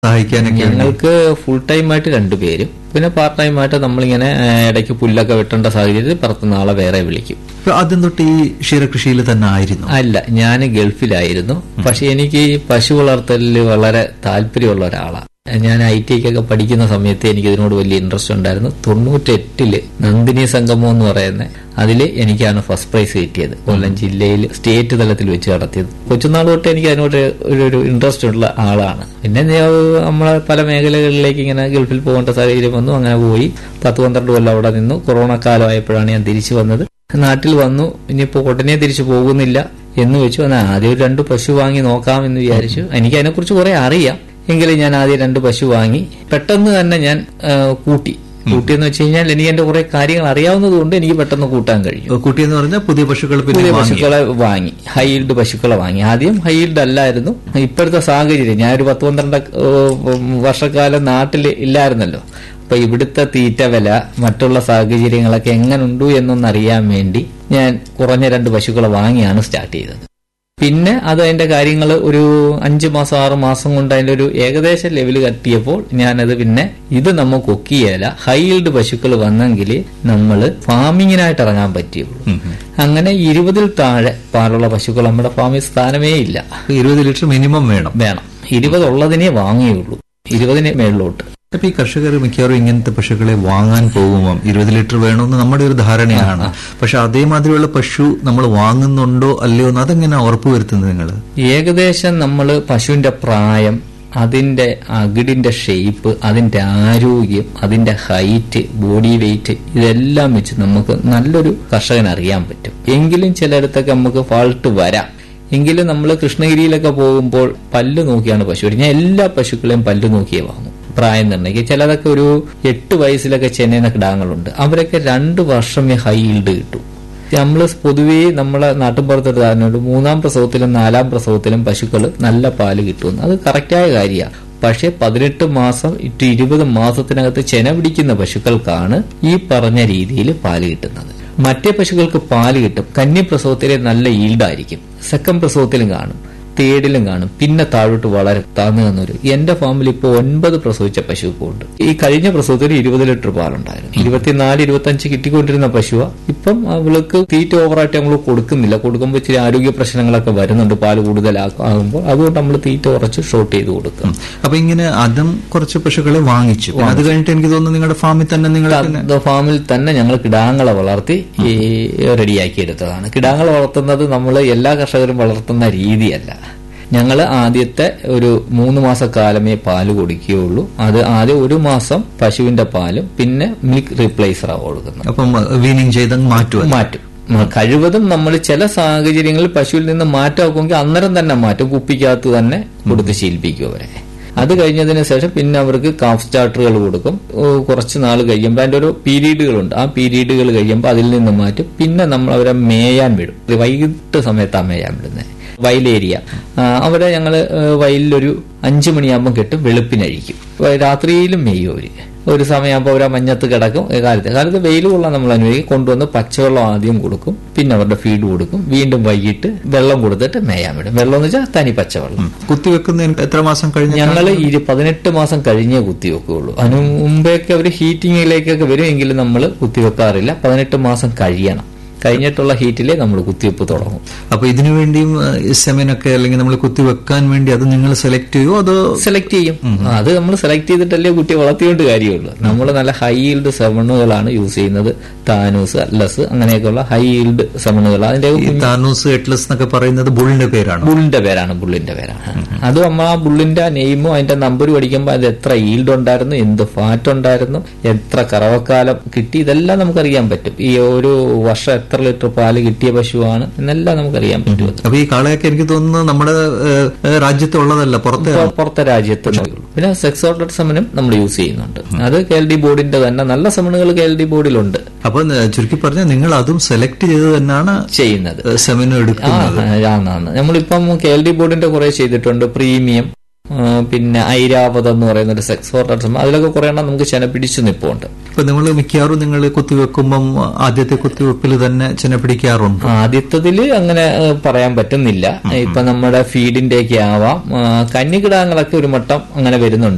സഹായിക്കാനൊക്കെ വേണ്ടി? ഞങ്ങൾക്ക് full time ആയിട്ട് രണ്ടുപേരും പിന്നെ പാർട്ട് ടൈം ആയിട്ട് നമ്മളിങ്ങനെ ആ, ഇടയ്ക്ക് പുല്ലൊക്കെ വെട്ടേണ്ട സാഹചര്യത്തിൽ പുറത്തുനിന്ന് ആളെ വേറെ വിളിക്കും അപ്പൊ ആദ്യം തൊട്ട് ഈ ക്ഷീരകൃഷിയിൽ തന്നെ ആയിരുന്നു അല്ല ഞാൻ ഗൾഫിലായിരുന്നു പക്ഷെ എനിക്ക് ഈ പശു വളർത്തലിൽ വളരെ താല്പര്യമുള്ള ഒരാളാണ് ഞാൻ ഐ ടി ഒക്കെ പഠിക്കുന്ന സമയത്ത് എനിക്ക് ഇതിനോട് വലിയ ഇൻട്രസ്റ്റ് ഉണ്ടായിരുന്നു തൊണ്ണൂറ്റെട്ടില് നന്ദിനി സംഗമം എന്ന് പറയുന്ന അതിൽ എനിക്കാണ് ഫസ്റ്റ് പ്രൈസ് കിട്ടിയത് കൊല്ലം ജില്ലയിൽ സ്റ്റേറ്റ് തലത്തിൽ വെച്ച് നടത്തിയത് കൊച്ചുനാൾ തൊട്ട് എനിക്ക് അതിനോട് ഒരു ഒരു ഇൻട്രസ്റ്റ് ഉള്ള ആളാണ് പിന്നെ ഞാൻ നമ്മളെ പല മേഖലകളിലേക്ക് ഇങ്ങനെ ഗൾഫിൽ പോകേണ്ട സാഹചര്യം വന്നു അങ്ങനെ പോയി പത്ത് പന്ത്രണ്ട് കൊല്ലം അവിടെ നിന്നു കൊറോണ കാലമായപ്പോഴാണ് ഞാൻ തിരിച്ചു വന്നത് നാട്ടിൽ വന്നു ഇനിയിപ്പോ ഉടനെ തിരിച്ചു പോകുന്നില്ല എന്ന് വെച്ചു എന്നാൽ ആദ്യം ഒരു രണ്ട് പശു വാങ്ങി നോക്കാം എന്ന് വിചാരിച്ചു എനിക്ക് അതിനെക്കുറിച്ച് കുറെ അറിയാം എങ്കിലും ഞാൻ ആദ്യം രണ്ട് പശു വാങ്ങി പെട്ടെന്ന് തന്നെ ഞാൻ ആ, കൂട്ടി കൂട്ടിയെന്ന് വെച്ച് കഴിഞ്ഞാൽ എനിക്ക് എന്റെ കുറെ കാര്യങ്ങൾ അറിയാവുന്നത് കൊണ്ട് എനിക്ക് പെട്ടെന്ന് കൂട്ടാൻ കഴിയും കുട്ടി എന്ന് പറഞ്ഞാൽ പുതിയ പശുക്കൾ പിന്നെ പുതിയ വാങ്ങി. പശുക്കളെ വാങ്ങി ഹൈൽഡ് പശുക്കളെ വാങ്ങി ആദ്യം ഹൈൽഡ് അല്ലായിരുന്നു ഇപ്പോഴത്തെ സാഹചര്യം ഞാൻ ഒരു പത്ത് പന്ത്രണ്ട് ഏഹ്, വർഷക്കാലം നാട്ടിൽ ഇല്ലായിരുന്നല്ലോ അപ്പൊ ഇവിടുത്തെ തീറ്റ വില മറ്റുള്ള സാഹചര്യങ്ങളൊക്കെ എങ്ങനുണ്ടു എന്നൊന്നറിയാൻ വേണ്ടി ഞാൻ കുറഞ്ഞ രണ്ട് പശുക്കളെ വാങ്ങിയാണ് സ്റ്റാർട്ട് ചെയ്തത് പിന്നെ അത് അതിന്റെ കാര്യങ്ങൾ ഒരു അഞ്ചു മാസം ആറ് മാസം കൊണ്ട് അതിന്റെ ഒരു ഏകദേശ ലെവൽ കട്ടിയപ്പോൾ ഞാനത് പിന്നെ ഇത് നമുക്ക് ഒക്കിയല്ല ഹൈൽഡ് പശുക്കൾ വന്നെങ്കിൽ നമ്മൾ ഫാമിങ്ങിനായിട്ട് ഇറങ്ങാൻ പറ്റിയുള്ളൂ ഉം, ഉം. അങ്ങനെ ഇരുപതിൽ താഴെ പാലുള്ള പശുക്കൾ നമ്മുടെ ഫാമിൽ സ്ഥാനമേ ഇല്ല അപ്പൊ ഇരുപത് ലിറ്റർ മിനിമം വേണം വേണം ഇരുപത് ഉള്ളതിനെ വാങ്ങിയുള്ളൂ ഇരുപതിന് മേളിലോട്ട് അപ്പൊ ഈ കർഷകർ മിക്കവാറും ഇങ്ങനത്തെ പശുക്കളെ വാങ്ങാൻ പോകുമ്പോൾ ഇരുപത് ലിറ്റർ വേണമെന്ന് നമ്മുടെ ഒരു ധാരണയാണ് പക്ഷെ അതേമാതിരിയുള്ള പശു നമ്മൾ വാങ്ങുന്നുണ്ടോ അല്ലയോ എന്ന് അതെങ്ങനെ ഉറപ്പുവരുത്തുന്നത് നിങ്ങൾ ഏകദേശം നമ്മൾ പശുവിന്റെ പ്രായം അതിന്റെ അകിടിന്റെ ഷേപ്പ് അതിന്റെ ആരോഗ്യം അതിന്റെ ഹൈറ്റ് ബോഡി വെയിറ്റ് ഇതെല്ലാം വെച്ച് നമുക്ക് നല്ലൊരു കർഷകൻ അറിയാൻ പറ്റും എങ്കിലും ചിലയിടത്തൊക്കെ നമുക്ക് ഫാൾട്ട് വരാം എങ്കിലും നമ്മൾ കൃഷ്ണഗിരിയിലൊക്കെ പോകുമ്പോൾ പല്ല് നോക്കിയാണ് പശു ഞാൻ എല്ലാ പശുക്കളെയും പല്ല് നോക്കിയേ വാങ്ങും പ്രായം നിർണ്ണയിക്കുക ചിലതൊക്കെ ഒരു എട്ട് വയസ്സിലൊക്കെ ചെന്നൈന കിടാങ്ങളുണ്ട് അവരൊക്കെ രണ്ട് വർഷമേ ഹൈ ഈൽഡ് കിട്ടും നമ്മൾ പൊതുവേ നമ്മളെ നാട്ടിൻപുറത്തൊരു ധാരണയുണ്ട് മൂന്നാം പ്രസവത്തിലും നാലാം പ്രസവത്തിലും പശുക്കൾ നല്ല പാല് കിട്ടുമെന്ന് അത് കറക്റ്റായ കാര്യമാണ് പക്ഷെ പതിനെട്ട് മാസം ഇട്ട് ഇരുപത് മാസത്തിനകത്ത് ചെന പിടിക്കുന്ന പശുക്കൾക്കാണ് ഈ പറഞ്ഞ രീതിയിൽ പാല് കിട്ടുന്നത് മറ്റേ പശുക്കൾക്ക് പാല് കിട്ടും കന്നി പ്രസവത്തിലെ നല്ല ഈൽഡായിരിക്കും സെക്കൻഡ് പ്രസവത്തിലും കാണും തേടിലും കാണും പിന്നെ താഴോട്ട് വളരെ താന്നു തന്നൊരു എന്റെ ഫാമിൽ ഇപ്പോൾ ഒൻപത് പ്രസവിച്ച പശു ഇപ്പോൾ ഉണ്ട് ഈ കഴിഞ്ഞ പ്രസവത്തിൽ ഇരുപത് ലിറ്റർ പാലുണ്ടായിരുന്നു ഇരുപത്തിനാല് ഇരുപത്തി അഞ്ച് കിട്ടിക്കൊണ്ടിരുന്ന പശുവാ ഇപ്പം അവൾക്ക് തീറ്റ ഓവറായിട്ട് നമ്മൾ കൊടുക്കുന്നില്ല കൊടുക്കുമ്പോൾ ഇച്ചിരി ആരോഗ്യ പ്രശ്നങ്ങളൊക്കെ വരുന്നുണ്ട് പാല് കൂടുതലാകുമ്പോൾ അതുകൊണ്ട് നമ്മൾ തീറ്റ കുറച്ച് ഷോർട്ട് ചെയ്ത് കൊടുക്കും അപ്പൊ ഇങ്ങനെ അതും കുറച്ച് പശുക്കളെ വാങ്ങിച്ചു പിന്നെ അത് കഴിഞ്ഞിട്ട് എനിക്ക് തോന്നുന്നു നിങ്ങളുടെ ഫാമിൽ തന്നെ നിങ്ങൾ പിന്നെ അത് ഫാമിൽ തന്നെ ഞങ്ങൾ കിടാങ്ങളെ വളർത്തി ഈ റെഡിയാക്കി എടുത്തതാണ് കിടാങ്ങളെ വളർത്തുന്നത് നമ്മൾ എല്ലാ കർഷകരും വളർത്തുന്ന രീതിയല്ല ഞങ്ങൾ ആദ്യത്തെ ഒരു മൂന്ന് മാസക്കാലമേ പാല് കൊടുക്കുകയുള്ളൂ അത് ആദ്യം ഒരു മാസം പശുവിന്റെ പാലും പിന്നെ മിൽക്ക് റീപ്ലേസറാണ് കൊടുക്കുന്നത് അപ്പം വീനിങ് ചെയ്ത് മാറ്റുക മാറ്റും ഉം, കഴിവതും നമ്മൾ ചില സാഹചര്യങ്ങളിൽ പശുവിൽ നിന്ന് മാറ്റാക്കുമെങ്കിൽ അന്നേരം തന്നെ മാറ്റും കുപ്പിക്കകത്ത് തന്നെ കൊടുത്ത് ശീലിപ്പിക്കും അവരെ അത് കഴിഞ്ഞതിന് ശേഷം പിന്നെ അവർക്ക് കാഫ് സ്റ്റാർട്ടറുകൾ കൊടുക്കും ഓ, കുറച്ച് നാൾ കഴിയുമ്പോൾ അതിന്റെ ഒരു പീരീഡുകളുണ്ട് ആ പീരീഡുകൾ കഴിയുമ്പോൾ അതിൽ നിന്ന് മാറ്റും പിന്നെ നമ്മൾ അവരെ മേയാൻ വിടും ഇത് വൈകിട്ട് സമയത്താണ് മേയാൻ വിടുന്നത് വയലേരിയ ആ, അവരെ ഞങ്ങൾ വയലിലൊരു അഞ്ചു മണിയാകുമ്പോൾ കെട്ടും വെളുപ്പിനഴിക്കും വ- രാത്രിയിലും മെയ്യും അവര് ഒരു സമയമാകുമ്പോൾ അവർ ആ മഞ്ഞത്ത് കിടക്കും ഏ, കാലത്ത് കാലത്ത് വെയിൽ കൊള്ളാൻ നമ്മൾ അനുവദിക്കും കൊണ്ടുവന്ന് പച്ചവെള്ളം ആദ്യം കൊടുക്കും പിന്നെ അവരുടെ ഫീഡ് കൊടുക്കും വീണ്ടും വൈകിട്ട് വെള്ളം കൊടുത്തിട്ട് മേയാൻ വിടും വെള്ളം എന്ന് വെച്ചാൽ തനി പച്ചവെള്ളം കുത്തിവെക്കുന്ന എത്ര മാസം കഴിഞ്ഞ ഞങ്ങൾ ഇരു പതിനെട്ട് മാസം കഴിഞ്ഞേ കുത്തിവെക്കുകയുള്ളൂ അതിന് മുമ്പേക്ക് അവർ ഹീറ്റിങ്ങിലേക്കൊക്കെ വരും എങ്കിലും നമ്മൾ കുത്തിവെക്കാറില്ല പതിനെട്ട് മാസം കഴിയണം കഴിഞ്ഞിട്ടുള്ള ഹീറ്റിലേ നമ്മൾ കുത്തിവെപ്പ് തുടങ്ങും അപ്പൊ ഇതിനു വേണ്ടിയും ഏഹ്, സെമിനൊക്കെ അല്ലെങ്കിൽ നമ്മൾ കുത്തിവെക്കാൻ വേണ്ടി അത് നിങ്ങൾ സെലക്ട് ചെയ്യുമോ അതോ സെലക്ട് ചെയ്യും അത് നമ്മൾ സെലക്ട് ചെയ്തിട്ടല്ലേ കുട്ടിയെ വളർത്തിയോണ്ട് കാര്യമുള്ളൂ നമ്മൾ നല്ല ഹൈ ഈൽഡ് സെമണുകളാണ് യൂസ് ചെയ്യുന്നത് താനൂസ് അല്ലസ് അങ്ങനെയൊക്കെയുള്ള ഹൈ ഈൽഡ് സെമണുകൾ അതിന്റെ ഈ താനൂസ് എട്ലസ് എന്നൊക്കെ പറയുന്നത് ബുള്ളിന്റെ പേരാണ് ബുള്ളിന്റെ പേരാണ് ബുള്ളിന്റെ പേരാണ് അത് നമ്മൾ ആ ബുള്ളിന്റെ നെയിമും അതിന്റെ നമ്പറും അടിക്കുമ്പോൾ അത് എത്ര ഈൽഡ് ഉണ്ടായിരുന്നു എന്ത് ഫാറ്റ് ഉണ്ടായിരുന്നു എത്ര കറവക്കാലം കിട്ടി ഇതെല്ലാം നമുക്കറിയാൻ പറ്റും ഈ ഒരു വർഷം എത്ര ലിറ്റർ പാല് കിട്ടിയ പശുവാണ് എന്നെല്ലാം നമുക്കറിയാൻ പറ്റും അത്. അപ്പൊ ഈ കാളയൊക്കെ എനിക്ക് തോന്നുന്നു നമ്മുടെ ഏഹ്, ഏഹ്, രാജ്യത്തുള്ളതല്ല പുറത്തെ പുറ- പുറത്തെ രാജ്യത്ത് നോക്കുള്ളൂ പിന്നെ സെക്സ് ഓർഡർ സെമനും നമ്മൾ യൂസ് ചെയ്യുന്നുണ്ട് അത് കെ എൽ ഡി ബോർഡിന്റെ തന്നെ നല്ല സെമനുകൾ കെ എൽ ഡി ബോർഡിലുണ്ട് അപ്പൊ ഏഹ്, ചുരുക്കി പറഞ്ഞാൽ നിങ്ങൾ അതും സെലക്ട് ചെയ്ത് തന്നെയാണ് ചെയ്യുന്നത് ഏഹ്, സെമിന് ആ എടുക്കുന്നത് ആന്നാന്ന് നമ്മളിപ്പം കെ എൽ ഡി ബോർഡിന്റെ കുറെ ചെയ്തിട്ടുണ്ട് പ്രീമിയം ആ, പിന്നെ ഐരാവതം എന്ന് പറയുന്ന ഒരു സെക്സ് ഓർഡർ സെമൻ അതിലൊക്കെ കുറെ എണ്ണം നമുക്ക് ചെന പിടിച്ചു നിൽപ്പുണ്ട് ഇപ്പൊ നിങ്ങൾ മിക്കവാറും നിങ്ങൾ കുത്തിവെക്കുമ്പം ആദ്യത്തെ കുത്തിവെപ്പിൽ തന്നെ ചെന പിടിക്കാറുണ്ട് ആദ്യത്തതില് അങ്ങനെ ഏ, പറയാൻ പറ്റുന്നില്ല ഇപ്പൊ നമ്മുടെ ഫീഡിന്റെ ഒക്കെ ആവാം ആ, കന്നിക്കിടാങ്ങളൊക്കെ ഒരു മട്ടം അങ്ങനെ വരുന്നുണ്ട്